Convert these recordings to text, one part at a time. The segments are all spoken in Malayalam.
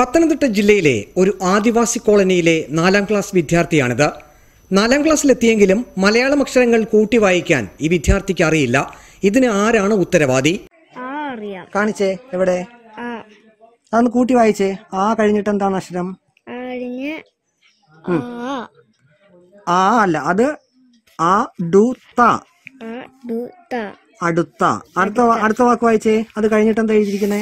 പത്തനംതിട്ട ജില്ലയിലെ ഒരു ആദിവാസി കോളനിയിലെ നാലാം ക്ലാസ് വിദ്യാർത്ഥിയാണിത് നാലാം ക്ലാസ്സിലെത്തിയെങ്കിലും മലയാളം അക്ഷരങ്ങൾ കൂട്ടി വായിക്കാൻ ഈ വിദ്യാർത്ഥിക്ക് അറിയില്ല ഇതിന് ആരാണ് ഉത്തരവാദി ആ അറിയാം കാണിച്ചേ എവിടെ ആ അതൊന്ന് കൂട്ടി വായിച്ചേ ആ കഴിഞ്ഞിട്ട് എന്താണ് അക്ഷരം കഴിഞ്ഞ് ആ ആ അല്ല അത് ആ ഡു ത ആ ഡു ത അടുത്ത അടുത്ത വാ- അടുത്ത വാക്ക് വായിച്ചേ അത് കഴിഞ്ഞിട്ട് എന്താ എഴുതിയിരിക്കുന്നേ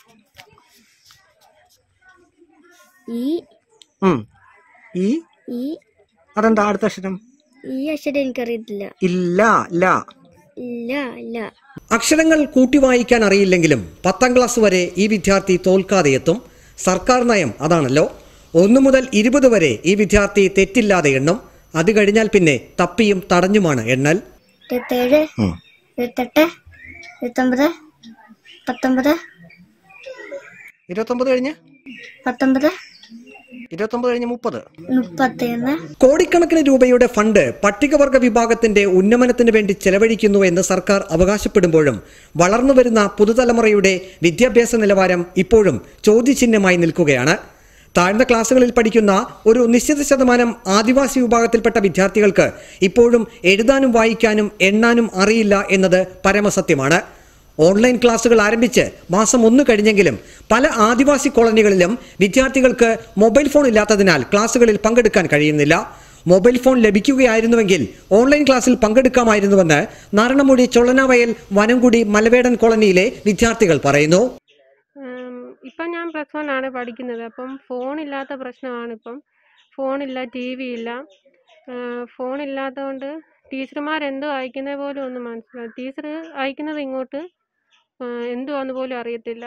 ഈ ഉം ഈ ഈ അതെന്താ അടുത്ത അക്ഷരം ഈ അക്ഷരം എനിക്കറിയത്തില്ല ഇല്ല ല ഇല്ല ഇല്ല അക്ഷരങ്ങൾ കൂട്ടി വായിക്കാൻ അറിയില്ലെങ്കിലും പത്താം ക്ലാസ് വരെ ഈ വിദ്യാർത്ഥി തോൽക്കാതെ എത്തും സർക്കാർ നയം അതാണല്ലോ ഒന്നു മുതൽ ഇരുപത് വരെ ഈ വിദ്യാർത്ഥി തെറ്റില്ലാതെ എണ്ണും അത് കഴിഞ്ഞാൽ പിന്നെ തപ്പിയും തടഞ്ഞുമാണ് എണ്ണൽ ഇരുപത്തേഴ് ഇരുപത്തെട്ട് ഇരുപത്തൊമ്പത് പത്തൊമ്പത് ഇരുപത്തൊമ്പത് കഴിഞ്ഞ് പത്തൊമ്പത് ഇരുപത്തൊമ്പത് കഴിഞ്ഞ് മുപ്പത് മുപ്പത്തിയൊന്ന് കോടിക്കണക്കിന് രൂപയുടെ ഫണ്ട് പട്ടികവർഗ വിഭാഗത്തിന്റെ ഉന്നമനത്തിന് വേണ്ടി ചെലവഴിക്കുന്നു എന്ന് സർക്കാർ അവകാശപ്പെടുമ്പോഴും വളർന്നുവരുന്ന പുതുതലമുറയുടെ വിദ്യാഭ്യാസ നിലവാരം ഇപ്പോഴും ചോദ്യചിഹ്നമായി നിൽക്കുകയാണ് താഴ്ന്ന ക്ലാസ്സുകളിൽ പഠിക്കുന്ന ഒരു നിശ്ചിത ശതമാനം ആദിവാസി വിഭാഗത്തിൽപ്പെട്ട വിദ്യാർത്ഥികൾക്ക് ഇപ്പോഴും എഴുതാനും വായിക്കാനും എണ്ണാനും അറിയില്ല എന്നത് പരമസത്യമാണ് ഓൺലൈൻ ക്ലാസുകൾ ആരംഭിച്ച് മാസം ഒന്ന് കഴിഞ്ഞെങ്കിലും പല ആദിവാസി കോളനികളിലും വിദ്യാർത്ഥികൾക്ക് മൊബൈൽ ഫോൺ ഇല്ലാത്തതിനാൽ ക്ലാസുകളിൽ പങ്കെടുക്കാൻ കഴിയുന്നില്ല മൊബൈൽ ഫോൺ ലഭിക്കുകയായിരുന്നുവെങ്കിൽ ഓൺലൈൻ ക്ലാസ്സിൽ പങ്കെടുക്കാമായിരുന്നുവെന്ന് നാരണമുടി ചൊള്ളനാവയൽ വനംകുടി മലവേടൻ കോളനിയിലെ വിദ്യാർത്ഥികൾ പറയുന്നു ഉം, ഇപ്പം ഞാൻ പ്ലസ് വൺ ആണ് പഠിക്കുന്നത് അപ്പം ഫോണില്ലാത്ത പ്രശ്നമാണ് ഇപ്പം ഫോണില്ല ടി വി ഇല്ല ഫോൺ ഇല്ലാത്തതുകൊണ്ട് ടീച്ചർമാർ എന്തോ അയക്കുന്നത് പോലും ഒന്നും മനസ്സിലാവും ടീച്ചർ അയക്കുന്നത് ഇങ്ങോട്ട് എന്തുവാന്ന് പോലും അറിയത്തില്ല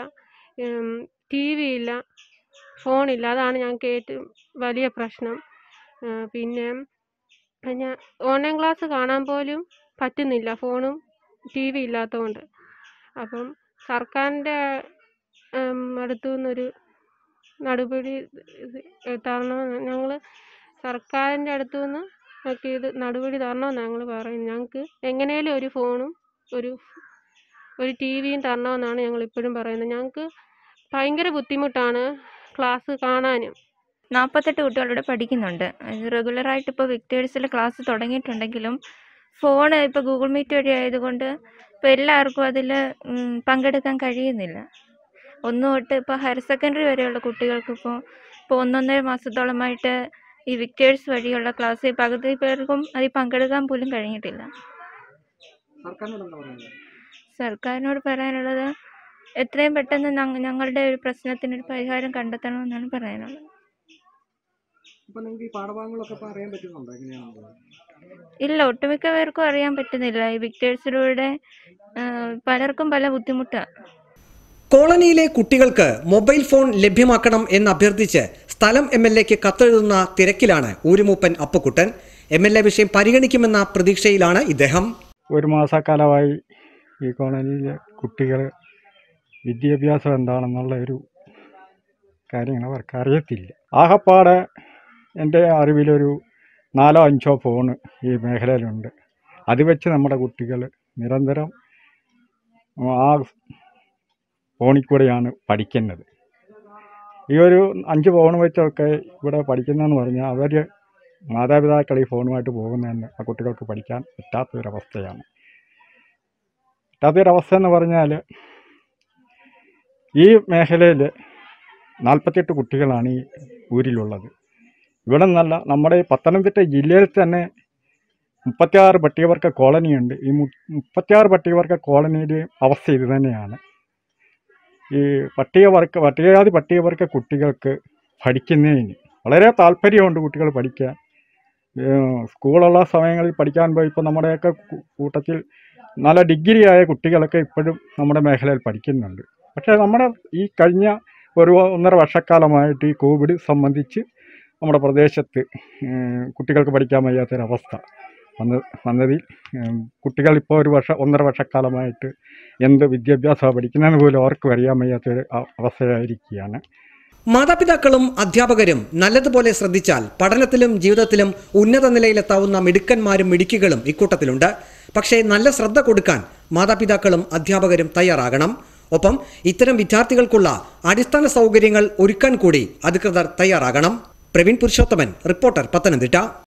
ടി വി ഇല്ല ഫോണില്ല അതാണ് ഞങ്ങൾക്ക് ഏറ്റവും വലിയ പ്രശ്നം ആ, പിന്നെ ഞാൻ ഓൺലൈൻ ക്ലാസ് കാണാൻ പോലും പറ്റുന്നില്ല ഫോണും ടി വി ഇല്ലാത്തതുകൊണ്ട് അപ്പം സർക്കാരിൻ്റെ അടുത്തു നിന്നൊരു നടപടി തരണമെന്ന് ഞങ്ങൾ സർക്കാരിൻ്റെ അടുത്തു നിന്ന് ഒക്കെ ഇത് നടപടി തരണമെന്ന് ഞങ്ങൾ പറയുന്നത് ഞങ്ങൾക്ക് എങ്ങനെയും ഒരു ഫോണും ഒരു ഒരു ടി വിയും തരണമെന്നാണ് ഞങ്ങൾ ഇപ്പോഴും പറയുന്നത് ഞങ്ങൾക്ക് ഭയങ്കര ബുദ്ധിമുട്ടാണ് ക്ലാസ് കാണാനും നാൽപ്പത്തെട്ട് കുട്ടികളിവിടെ പഠിക്കുന്നുണ്ട് റെഗുലറായിട്ട് ഇപ്പോൾ വിക്ടേഴ്സിൽ ക്ലാസ് തുടങ്ങിയിട്ടുണ്ടെങ്കിലും ഫോൺ ഇപ്പോൾ ഗൂഗിൾ മീറ്റ് വഴി ആയതുകൊണ്ട് ഇപ്പോൾ എല്ലാവർക്കും അതിൽ പങ്കെടുക്കാൻ കഴിയുന്നില്ല ഒന്ന് തൊട്ട് ഇപ്പോൾ ഹയർ സെക്കൻഡറി വരെയുള്ള കുട്ടികൾക്ക് ഇപ്പോൾ ഇപ്പോൾ ഒന്നൊന്നര മാസത്തോളമായിട്ട് ഈ വിക്ടേഴ്സ് വഴിയുള്ള ക്ലാസ്സിൽ പകുതി പേർക്കും അതിൽ പങ്കെടുക്കാൻ പോലും കഴിഞ്ഞിട്ടില്ല സർക്കാരിനോട് പറയാനുള്ളത് എത്രയും പെട്ടെന്ന് ഞങ്ങ- ഞങ്ങളുടെ ഒരു പ്രശ്നത്തിനൊരു പരിഹാരം കണ്ടെത്തണമെന്നാണ് പറയാനുള്ളത് അപ്പൊ നിങ്ങൾക്ക് ഈ പാഠഭാഗങ്ങളൊക്കെ ഇപ്പൊ അറിയാൻ പറ്റുന്നുണ്ടോ എങ്ങനെയാണെന്ന് ഇല്ല ഒട്ടുമിക്ക പേർക്കും അറിയാൻ പറ്റുന്നില്ല ഈ വിക്ടേഴ്സിലൂടെ ആ, പലർക്കും പല ബുദ്ധിമുട്ടാണ് കോളനിയിലെ കുട്ടികൾക്ക് മൊബൈൽ ഫോൺ ലഭ്യമാക്കണം എന്ന് അഭ്യർത്ഥിച്ച് സ്ഥലം എം എൽ എക്ക് കത്തെഴുതുന്ന തിരക്കിലാണ് ഊരുമൂപ്പൻ അപ്പുക്കുട്ടൻ എം എൽ എ വിഷയം പരിഗണിക്കുമെന്ന പ്രതീക്ഷയിലാണ് ഇദ്ദേഹം ഒരു മാസക്കാലമായി ഈ കോളനിയിലെ കുട്ടികൾ വിദ്യാഭ്യാസം എന്താണെന്നുള്ള ഒരു കാര്യങ്ങൾ അവർക്ക് അറിയത്തില്ല ആകപ്പാടെ എൻ്റെ അറിവിലൊരു നാലോ അഞ്ചോ ഫോണ് ഈ മേഖലയിലുണ്ട് അത് വെച്ച് നമ്മുടെ കുട്ടികൾ നിരന്തരം ആ ഫോണിൽ കൂടെയാണ് പഠിക്കുന്നത് ഈ ഒരു അഞ്ച് ഫോൺ വെച്ചൊക്കെ ഇവിടെ പഠിക്കുന്നതെന്ന് പറഞ്ഞാൽ അവർ മാതാപിതാക്കൾ ഈ ഫോണുമായിട്ട് പോകുന്നതന്നെ ആ കുട്ടികൾക്ക് പഠിക്കാൻ പറ്റാത്തൊരവസ്ഥയാണ് പറ്റാത്തൊരവസ്ഥ എന്ന് പറഞ്ഞാൽ ഈ മേഖലയിൽ നാൽപ്പത്തെട്ട് കുട്ടികളാണ് ഈ ഊരിലുള്ളത് ഇവിടെ നിന്നല്ല നമ്മുടെ ഈ പത്തനംതിട്ട ജില്ലയിൽ തന്നെ മുപ്പത്തിയാറ് പട്ടികവർഗ കോളനിയുണ്ട് ഈ മു- മുപ്പത്തിയാറ് പട്ടികവർഗ കോളനിയുടെയും അവസ്ഥ ഇത് തന്നെയാണ് ഈ പട്ടികവർഗ പട്ടികജാതി പട്ടികവർഗ കുട്ടികൾക്ക് പഠിക്കുന്നതിന് വളരെ താല്പര്യമുണ്ട് കുട്ടികൾ പഠിക്കാൻ ഏഹ് സ്കൂളുള്ള സമയങ്ങളിൽ പഠിക്കാൻ പോയി ഇപ്പോൾ നമ്മുടെയൊക്കെ കൂ- കൂട്ടത്തിൽ നല്ല ഡിഗ്രി ആയ കുട്ടികളൊക്കെ ഇപ്പോഴും നമ്മുടെ മേഖലയിൽ പഠിക്കുന്നുണ്ട് പക്ഷേ നമ്മുടെ ഈ കഴിഞ്ഞ ഒരു ഒന്നര വർഷക്കാലമായിട്ട് ഈ കോവിഡ് സംബന്ധിച്ച് നമ്മുടെ പ്രദേശത്ത് ഏഹ് കുട്ടികൾക്ക് പഠിക്കാൻ വയ്യാത്തൊരവസ്ഥ വന്ന് വന്നതിൽ ഏഹ് കുട്ടികൾ ഇപ്പോൾ ഒരു വർഷം ഒന്നര വർഷക്കാലമായിട്ട് എന്ത് വിദ്യാഭ്യാസമാണ് പഠിക്കുന്നതെന്ന് പോലും അവർക്ക് അറിയാൻ വയ്യാത്തൊരു അ- അവസ്ഥയായിരിക്കുകയാണ് മാതാപിതാക്കളും അധ്യാപകരും നല്ലതുപോലെ ശ്രദ്ധിച്ചാൽ പഠനത്തിലും ജീവിതത്തിലും ഉന്നത നിലയിലെത്താവുന്ന മിടുക്കന്മാരും മിടുക്കികളും ഇക്കൂട്ടത്തിലുണ്ട് പക്ഷേ നല്ല ശ്രദ്ധ കൊടുക്കാൻ മാതാപിതാക്കളും അധ്യാപകരും തയ്യാറാകണം ഒപ്പം ഇത്തരം വിദ്യാർത്ഥികൾക്കുള്ള അടിസ്ഥാന സൗകര്യങ്ങൾ ഒരുക്കാൻ കൂടി അധികൃതർ തയ്യാറാകണം പ്രവീൺ പുരുഷോത്തമൻ റിപ്പോർട്ടർ പത്തനംതിട്ട